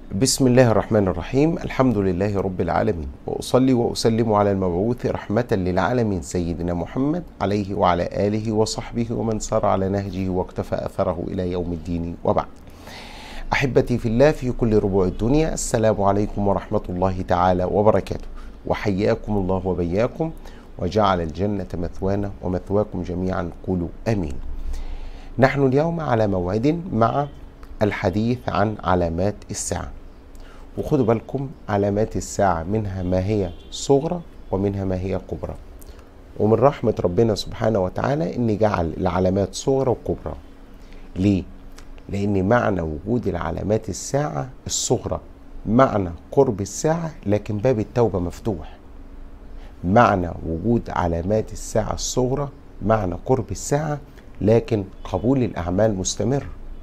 بسم الله الرحمن الرحيم الحمد لله رب العالمين واصلي واسلم على المبعوث رحمه للعالمين سيدنا محمد عليه وعلى اله وصحبه ومن سار على نهجه واقتفى اثره الى يوم الدين وبعد احبتي في الله في كل ربوع الدنيا السلام عليكم ورحمه الله تعالى وبركاته وحياكم الله وبياكم وجعل الجنه مثوانا ومثواكم جميعا قولوا امين نحن اليوم على موعد مع الحديث عن علامات الساعة وخدوا بالكم علامات الساعة منها ما هي صغرى ومنها ما هي كبرى ومن رحمة ربنا سبحانه وتعالى إن جعل العلامات صغرى وكبرى ليه؟ لأن معنى وجود العلامات الساعة الصغرى معنى قرب الساعة لكن باب التوبة مفتوح معنى وجود علامات الساعة الصغرى معنى قرب الساعة لكن قبول الأعمال مستمر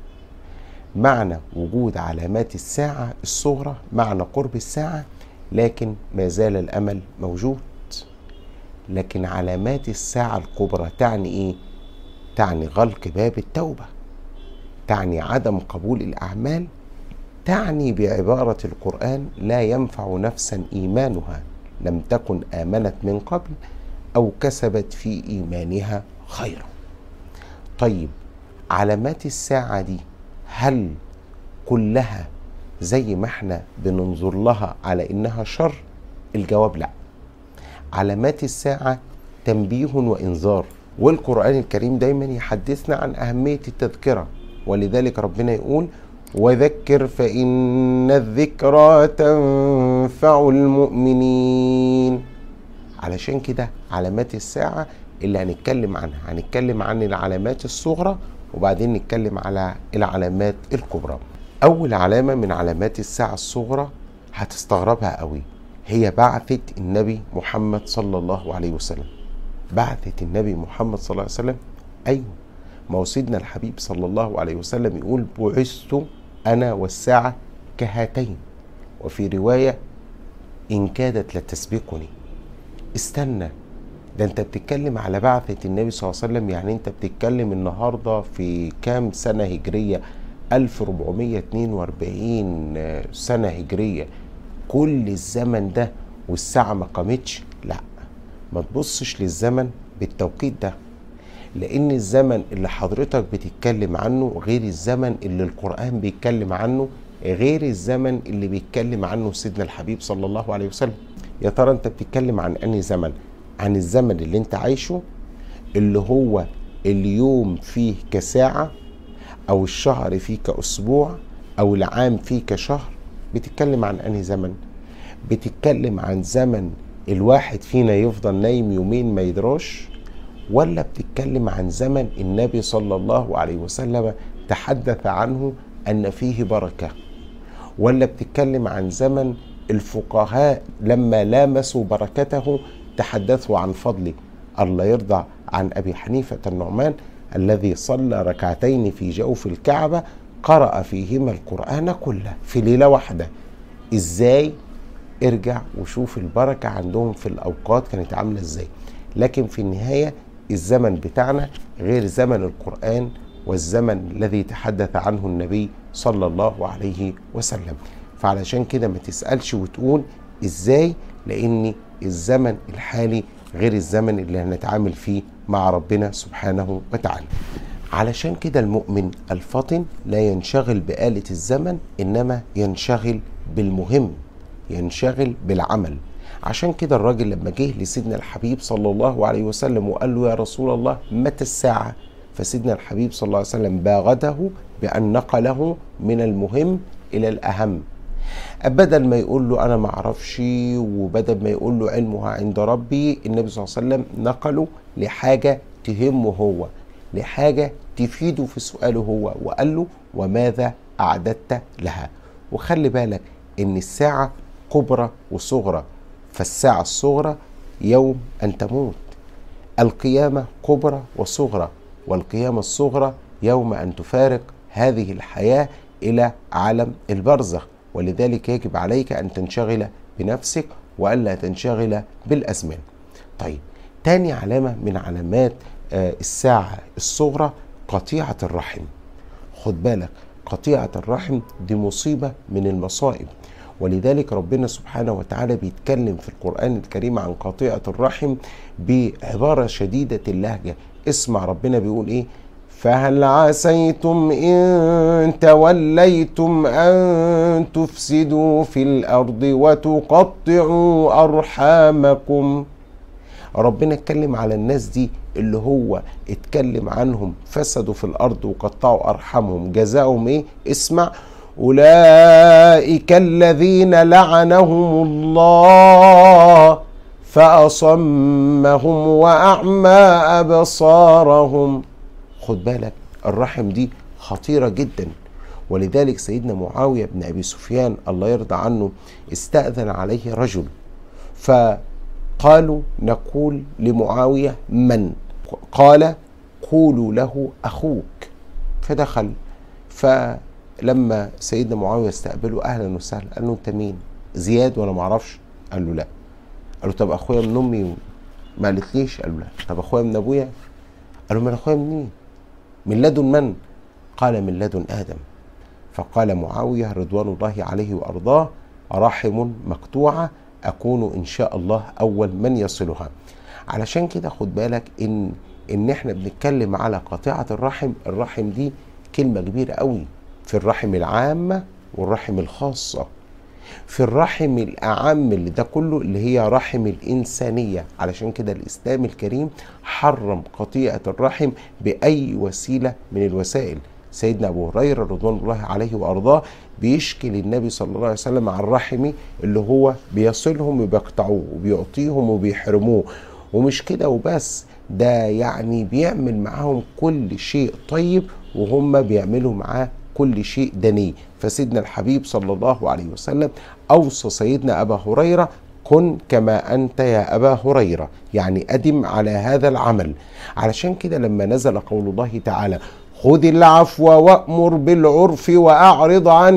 معنى وجود علامات الساعة الصغرى معنى قرب الساعة لكن ما زال الأمل موجود لكن علامات الساعة الكبرى تعني إيه؟ تعني غلق باب التوبة تعني عدم قبول الأعمال تعني بعبارة القرآن لا ينفع نفسا إيمانها لم تكن آمنت من قبل أو كسبت في إيمانها خيرا طيب علامات الساعة دي هل كلها زي ما احنا بننظر لها على انها شر الجواب لا علامات الساعه تنبيه وانذار والقران الكريم دايما يحدثنا عن اهميه التذكره ولذلك ربنا يقول وذكر فان الذكرى تنفع المؤمنين علشان كده علامات الساعه اللي هنتكلم عنها هنتكلم عن العلامات الصغرى وبعدين نتكلم على العلامات الكبرى اول علامه من علامات الساعه الصغرى هتستغربها قوي هي بعثه النبي محمد صلى الله عليه وسلم بعثه النبي محمد صلى الله عليه وسلم ايوه ما هو سيدنا الحبيب صلى الله عليه وسلم يقول بعثت انا والساعه كهاتين وفي روايه ان كادت لتسبقني استنى ده انت بتتكلم على بعثة النبي صلى الله عليه وسلم يعني انت بتتكلم النهاردة في كام سنة هجرية 1442 سنة هجرية كل الزمن ده والساعة ما قامتش لا ما تبصش للزمن بالتوقيت ده لان الزمن اللي حضرتك بتتكلم عنه غير الزمن اللي القرآن بيتكلم عنه غير الزمن اللي بيتكلم عنه سيدنا الحبيب صلى الله عليه وسلم يا ترى انت بتتكلم عن انهي زمن عن الزمن اللي انت عايشه اللي هو اليوم فيه كساعة أو الشهر فيه كأسبوع أو العام فيه كشهر بتتكلم عن أنهي زمن بتتكلم عن زمن الواحد فينا يفضل نايم يومين ما يدراش ولا بتتكلم عن زمن النبي صلى الله عليه وسلم تحدث عنه أن فيه بركة ولا بتتكلم عن زمن الفقهاء لما لامسوا بركته تحدثوا عن فضله الله يرضى عن ابي حنيفه النعمان الذي صلى ركعتين في جوف الكعبه قرأ فيهما القرآن كله في ليلة واحدة ازاي ارجع وشوف البركة عندهم في الأوقات كانت عاملة ازاي لكن في النهاية الزمن بتاعنا غير زمن القرآن والزمن الذي تحدث عنه النبي صلى الله عليه وسلم فعلشان كده ما تسألش وتقول ازاي لان الزمن الحالي غير الزمن اللي هنتعامل فيه مع ربنا سبحانه وتعالى علشان كده المؤمن الفطن لا ينشغل بآلة الزمن إنما ينشغل بالمهم ينشغل بالعمل عشان كده الراجل لما جه لسيدنا الحبيب صلى الله عليه وسلم وقال له يا رسول الله متى الساعة فسيدنا الحبيب صلى الله عليه وسلم باغته بأن نقله من المهم إلى الأهم بدل ما يقول له انا ما اعرفش وبدل ما يقول له علمها عند ربي النبي صلى الله عليه وسلم نقله لحاجه تهمه هو لحاجه تفيده في سؤاله هو وقال له وماذا اعددت لها وخلي بالك ان الساعه كبرى وصغرى فالساعه الصغرى يوم ان تموت القيامه كبرى وصغرى والقيامه الصغرى يوم ان تفارق هذه الحياه الى عالم البرزخ ولذلك يجب عليك ان تنشغل بنفسك والا تنشغل بالازمان. طيب تاني علامه من علامات الساعه الصغرى قطيعه الرحم. خد بالك قطيعة الرحم دي مصيبة من المصائب ولذلك ربنا سبحانه وتعالى بيتكلم في القرآن الكريم عن قطيعة الرحم بعبارة شديدة اللهجة اسمع ربنا بيقول ايه فهل عسيتم إن توليتم أن تفسدوا في الأرض وتقطعوا أرحامكم ربنا اتكلم على الناس دي اللي هو اتكلم عنهم فسدوا في الأرض وقطعوا أرحامهم جزاؤهم إيه اسمع أولئك الذين لعنهم الله فأصمهم وأعمى أبصارهم خد بالك الرحم دي خطيرة جدا ولذلك سيدنا معاوية بن أبي سفيان الله يرضى عنه استأذن عليه رجل فقالوا نقول لمعاوية من قال قولوا له أخوك فدخل فلما سيدنا معاوية استقبله أهلا وسهلا قال له أنت مين زياد ولا معرفش قال له لا قال له طب أخويا من أمي ما قالتليش قال له لا طب أخويا من أبويا قال له من أخويا منين من لدن من قال من لدن آدم فقال معاوية رضوان الله عليه وأرضاه رحم مقطوعة أكون إن شاء الله أول من يصلها علشان كده خد بالك إن إن إحنا بنتكلم على قطيعة الرحم الرحم دي كلمة كبيرة قوي في الرحم العامة والرحم الخاصة في الرحم الأعم اللي ده كله اللي هي رحم الإنسانية علشان كده الإسلام الكريم حرم قطيعة الرحم بأي وسيلة من الوسائل سيدنا أبو هريرة رضوان الله عليه وأرضاه بيشكي للنبي صلى الله عليه وسلم عن رحمه اللي هو بيصلهم وبيقطعوه وبيعطيهم وبيحرموه ومش كده وبس ده يعني بيعمل معاهم كل شيء طيب وهم بيعملوا معاه كل شيء دني فسيدنا الحبيب صلى الله عليه وسلم أوصى سيدنا أبا هريرة كن كما أنت يا أبا هريرة يعني أدم على هذا العمل علشان كده لما نزل قول الله تعالى خذ العفو وأمر بالعرف وأعرض عن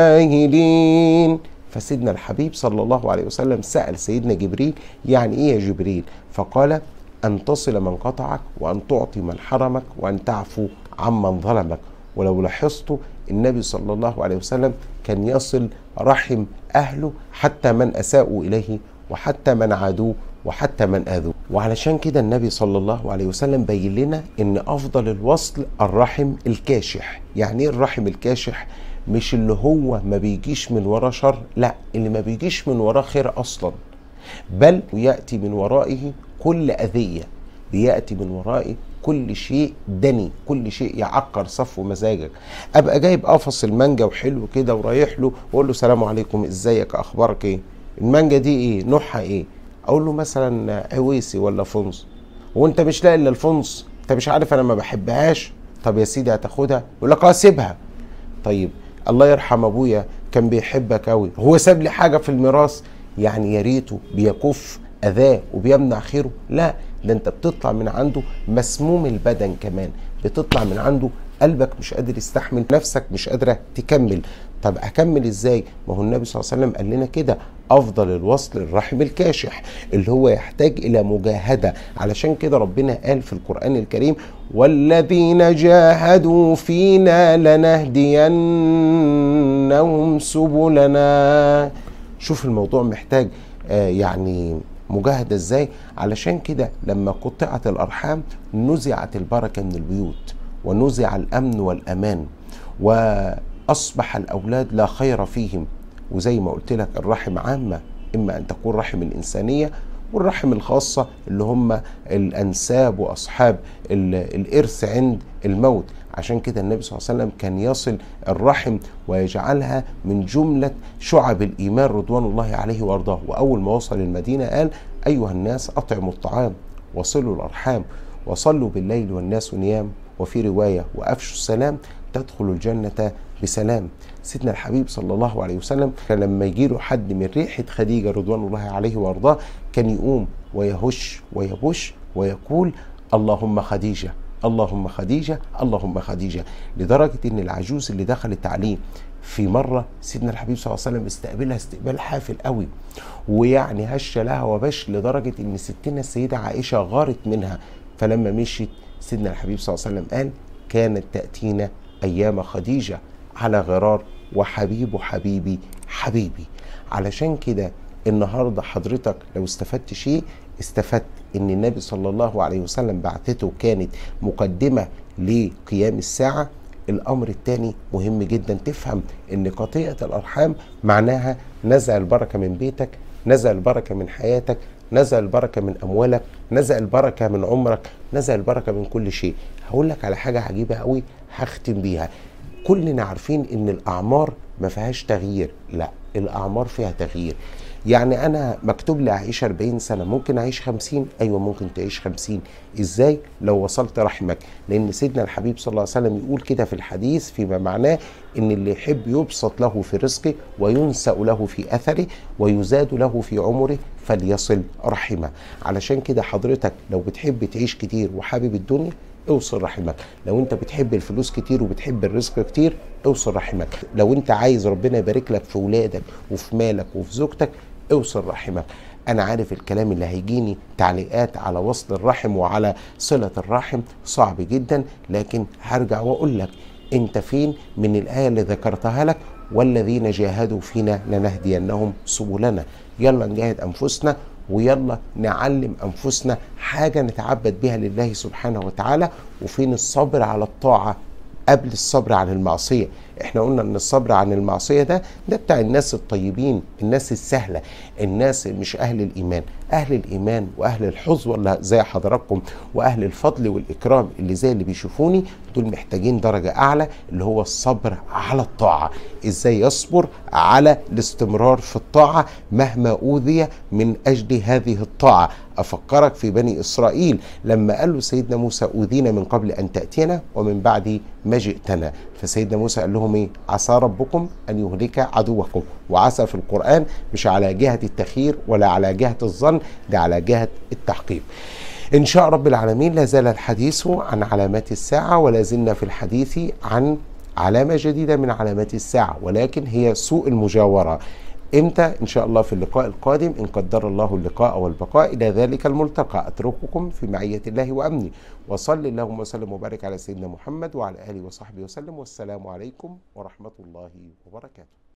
الجاهلين فسيدنا الحبيب صلى الله عليه وسلم سأل سيدنا جبريل يعني إيه يا جبريل فقال أن تصل من قطعك وأن تعطي من حرمك وأن تعفو عمن ظلمك ولو لاحظتوا النبي صلى الله عليه وسلم كان يصل رحم أهله حتى من أساءوا إليه وحتى من عادوه وحتى من آذوه وعلشان كده النبي صلى الله عليه وسلم بين لنا ان افضل الوصل الرحم الكاشح يعني ايه الرحم الكاشح مش اللي هو ما بيجيش من وراه شر لا اللي ما بيجيش من وراه خير اصلا بل ياتي من ورائه كل اذيه بياتي من ورائه كل شيء دني كل شيء يعكر صفو مزاجك ابقى جايب قفص المانجا وحلو كده ورايح له واقول له سلام عليكم ازيك اخبارك ايه المانجا دي ايه نوعها ايه اقول له مثلا عويسي ولا فنص وانت مش لاقي الا الفنص انت مش عارف انا ما بحبهاش طب يا سيدي هتاخدها يقول لك اه سيبها طيب الله يرحم ابويا كان بيحبك قوي هو ساب لي حاجه في الميراث يعني يا ريته بيكف اذاه وبيمنع خيره لا ده انت بتطلع من عنده مسموم البدن كمان بتطلع من عنده قلبك مش قادر يستحمل نفسك مش قادره تكمل طب اكمل ازاي ما هو النبي صلى الله عليه وسلم قال لنا كده افضل الوصل الرحم الكاشح اللي هو يحتاج الى مجاهده علشان كده ربنا قال في القران الكريم والذين جاهدوا فينا لنهدينهم سبلنا شوف الموضوع محتاج آه يعني مجاهده ازاي علشان كده لما قطعت الارحام نزعت البركه من البيوت ونزع الامن والامان واصبح الاولاد لا خير فيهم وزي ما قلت لك الرحم عامه اما ان تكون رحم الانسانيه والرحم الخاصة اللي هم الأنساب وأصحاب الإرث عند الموت عشان كده النبي صلى الله عليه وسلم كان يصل الرحم ويجعلها من جملة شعب الإيمان رضوان الله عليه وأرضاه وأول ما وصل المدينة قال أيها الناس أطعموا الطعام وصلوا الأرحام وصلوا بالليل والناس نيام وفي رواية وأفشوا السلام تدخل الجنة بسلام سيدنا الحبيب صلى الله عليه وسلم كان لما يجي له حد من ريحة خديجة رضوان الله عليه وأرضاه كان يقوم ويهش ويبش ويقول اللهم خديجة اللهم خديجة اللهم خديجة لدرجة ان العجوز اللي دخلت عليه في مرة سيدنا الحبيب صلى الله عليه وسلم استقبلها استقبال حافل قوي ويعني هش لها وبش لدرجة ان ستنا السيدة عائشة غارت منها فلما مشيت سيدنا الحبيب صلى الله عليه وسلم قال كانت تأتينا أيام خديجة على غرار وحبيب حبيبي حبيبي علشان كده النهارده حضرتك لو استفدت شيء استفدت ان النبي صلى الله عليه وسلم بعثته كانت مقدمه لقيام الساعه الامر الثاني مهم جدا تفهم ان قطيعه الارحام معناها نزع البركه من بيتك نزع البركه من حياتك نزع البركه من اموالك نزع البركه من عمرك نزع البركه من كل شيء هقول لك على حاجه عجيبه قوي هختم بيها كلنا عارفين ان الاعمار ما فيهاش تغيير لا الاعمار فيها تغيير يعني انا مكتوب لي اعيش 40 سنه ممكن اعيش 50 ايوه ممكن تعيش 50 ازاي لو وصلت رحمك لان سيدنا الحبيب صلى الله عليه وسلم يقول كده في الحديث فيما معناه ان اللي يحب يبسط له في رزقه وينسأ له في اثره ويزاد له في عمره فليصل رحمه علشان كده حضرتك لو بتحب تعيش كتير وحابب الدنيا اوصل رحمك لو انت بتحب الفلوس كتير وبتحب الرزق كتير اوصل رحمك لو انت عايز ربنا يبارك لك في ولادك وفي مالك وفي زوجتك اوصل رحمك انا عارف الكلام اللي هيجيني تعليقات على وصل الرحم وعلى صلة الرحم صعب جدا لكن هرجع واقول لك انت فين من الآية اللي ذكرتها لك والذين جاهدوا فينا لنهدينهم سبلنا يلا نجاهد انفسنا ويلا نعلم انفسنا حاجه نتعبد بها لله سبحانه وتعالى وفين الصبر على الطاعه قبل الصبر عن المعصيه احنا قلنا ان الصبر عن المعصيه ده ده بتاع الناس الطيبين الناس السهله الناس مش اهل الايمان اهل الايمان واهل الحظوه اللي زي حضراتكم واهل الفضل والاكرام اللي زي اللي بيشوفوني دول محتاجين درجه اعلى اللي هو الصبر على الطاعه ازاي يصبر على الاستمرار في الطاعه مهما اوذي من اجل هذه الطاعه افكرك في بني اسرائيل لما قال له سيدنا موسى اوذينا من قبل ان تاتينا ومن بعد ما جئتنا فسيدنا موسى قال لهم ايه عسى ربكم ان يهلك عدوكم وعسى في القران مش على جهه التخيير ولا على جهه الظن ده على جهه التحقيق ان شاء رب العالمين لا زال الحديث عن علامات الساعه ولا زلنا في الحديث عن علامه جديده من علامات الساعه ولكن هي سوء المجاوره امتى ان شاء الله في اللقاء القادم ان قدر الله اللقاء والبقاء الى ذلك الملتقى اترككم في معيه الله وامنه وصل اللهم وسلم وبارك على سيدنا محمد وعلى اله وصحبه وسلم والسلام عليكم ورحمه الله وبركاته